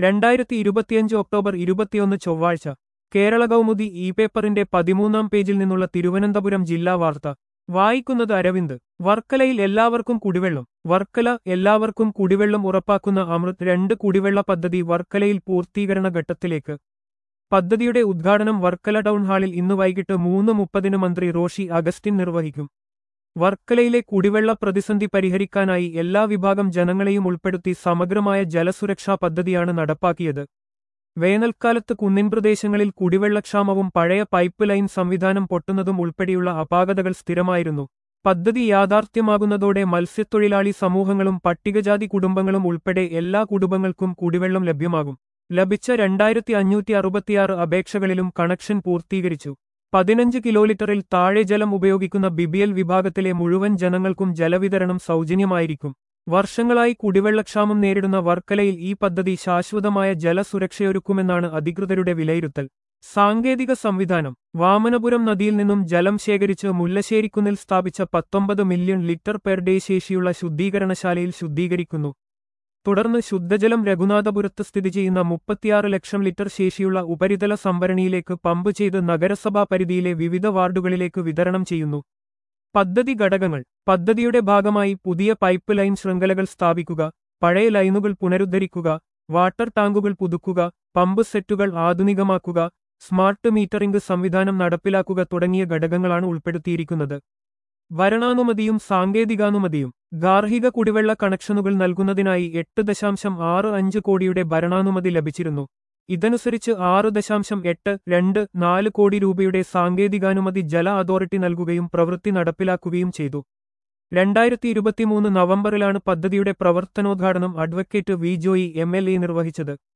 രണ്ടായിരത്തി ഇരുപത്തിയഞ്ച് ഒക്ടോബർ ഇരുപത്തിയൊന്ന് ചൊവ്വാഴ്ച കേരള കൗമുദി ഇ പേപ്പറിന്റെ പതിമൂന്നാം പേജിൽ നിന്നുള്ള തിരുവനന്തപുരം ജില്ലാ വാർത്ത വായിക്കുന്നത് അരവിന്ദ് വർക്കലയിൽ എല്ലാവർക്കും കുടിവെള്ളം വർക്കല എല്ലാവർക്കും കുടിവെള്ളം ഉറപ്പാക്കുന്ന അമൃത് രണ്ട് കുടിവെള്ള പദ്ധതി വർക്കലയിൽ പൂർത്തീകരണ ഘട്ടത്തിലേക്ക് പദ്ധതിയുടെ ഉദ്ഘാടനം വർക്കല ടൗൺ ഹാളിൽ ഇന്ന് വൈകിട്ട് മൂന്ന് മുപ്പതിന് മന്ത്രി റോഷി അഗസ്റ്റിൻ നിർവഹിക്കും വർക്കലയിലെ കുടിവെള്ള പ്രതിസന്ധി പരിഹരിക്കാനായി എല്ലാ വിഭാഗം ജനങ്ങളെയും ഉൾപ്പെടുത്തി സമഗ്രമായ ജലസുരക്ഷാ പദ്ധതിയാണ് നടപ്പാക്കിയത് വേനൽക്കാലത്ത് കുന്നിൻ പ്രദേശങ്ങളിൽ കുടിവെള്ളക്ഷാമവും പഴയ പൈപ്പ് ലൈൻ സംവിധാനം പൊട്ടുന്നതും ഉൾപ്പെടെയുള്ള അപാകതകൾ സ്ഥിരമായിരുന്നു പദ്ധതി യാഥാർത്ഥ്യമാകുന്നതോടെ മത്സ്യത്തൊഴിലാളി സമൂഹങ്ങളും പട്ടികജാതി കുടുംബങ്ങളും ഉൾപ്പെടെ എല്ലാ കുടുംബങ്ങൾക്കും കുടിവെള്ളം ലഭ്യമാകും ലഭിച്ച രണ്ടായിരത്തി അഞ്ഞൂറ്റി അറുപത്തിയാറ് അപേക്ഷകളിലും കണക്ഷൻ പൂർത്തീകരിച്ചു പതിനഞ്ച് കിലോലിറ്ററിൽ താഴെ ജലം ഉപയോഗിക്കുന്ന ബിബിഎൽ വിഭാഗത്തിലെ മുഴുവൻ ജനങ്ങൾക്കും ജലവിതരണം സൗജന്യമായിരിക്കും വർഷങ്ങളായി കുടിവെള്ളക്ഷാമം നേരിടുന്ന വർക്കലയിൽ ഈ പദ്ധതി ശാശ്വതമായ ജലസുരക്ഷയൊരുക്കുമെന്നാണ് അധികൃതരുടെ വിലയിരുത്തൽ സാങ്കേതിക സംവിധാനം വാമനപുരം നദിയിൽ നിന്നും ജലം ശേഖരിച്ച് മുല്ലശ്ശേരിക്കുന്നിൽ സ്ഥാപിച്ച പത്തൊമ്പത് മില്യൺ ലിറ്റർ പെർ ഡേ ശേഷിയുള്ള ശുദ്ധീകരണശാലയിൽ ശുദ്ധീകരിക്കുന്നു തുടർന്ന് ശുദ്ധജലം രഘുനാഥപുരത്ത് സ്ഥിതി ചെയ്യുന്ന മുപ്പത്തിയാറ് ലക്ഷം ലിറ്റർ ശേഷിയുള്ള ഉപരിതല സംഭരണിയിലേക്ക് പമ്പ് ചെയ്ത് നഗരസഭാ പരിധിയിലെ വിവിധ വാർഡുകളിലേക്ക് വിതരണം ചെയ്യുന്നു പദ്ധതി ഘടകങ്ങൾ പദ്ധതിയുടെ ഭാഗമായി പുതിയ പൈപ്പ് ലൈൻ ശൃംഖലകൾ സ്ഥാപിക്കുക പഴയ ലൈനുകൾ പുനരുദ്ധരിക്കുക വാട്ടർ ടാങ്കുകൾ പുതുക്കുക പമ്പ് സെറ്റുകൾ ആധുനികമാക്കുക സ്മാർട്ട് മീറ്ററിംഗ് സംവിധാനം നടപ്പിലാക്കുക തുടങ്ങിയ ഘടകങ്ങളാണ് ഉൾപ്പെടുത്തിയിരിക്കുന്നത് വരണാനുമതിയും സാങ്കേതികാനുമതിയും ഗാർഹിക കുടിവെള്ള കണക്ഷനുകൾ നൽകുന്നതിനായി എട്ട് ദശാംശം ആറ് അഞ്ച് കോടിയുടെ ഭരണാനുമതി ലഭിച്ചിരുന്നു ഇതനുസരിച്ച് ആറ് ദശാംശം എട്ട് രണ്ട് നാല് കോടി രൂപയുടെ സാങ്കേതികാനുമതി ജല അതോറിറ്റി നൽകുകയും പ്രവൃത്തി നടപ്പിലാക്കുകയും ചെയ്തു രണ്ടായിരത്തി ഇരുപത്തിമൂന്ന് നവംബറിലാണ് പദ്ധതിയുടെ പ്രവർത്തനോദ്ഘാടനം advocate V Joy M L A നിർവഹിച്ചത്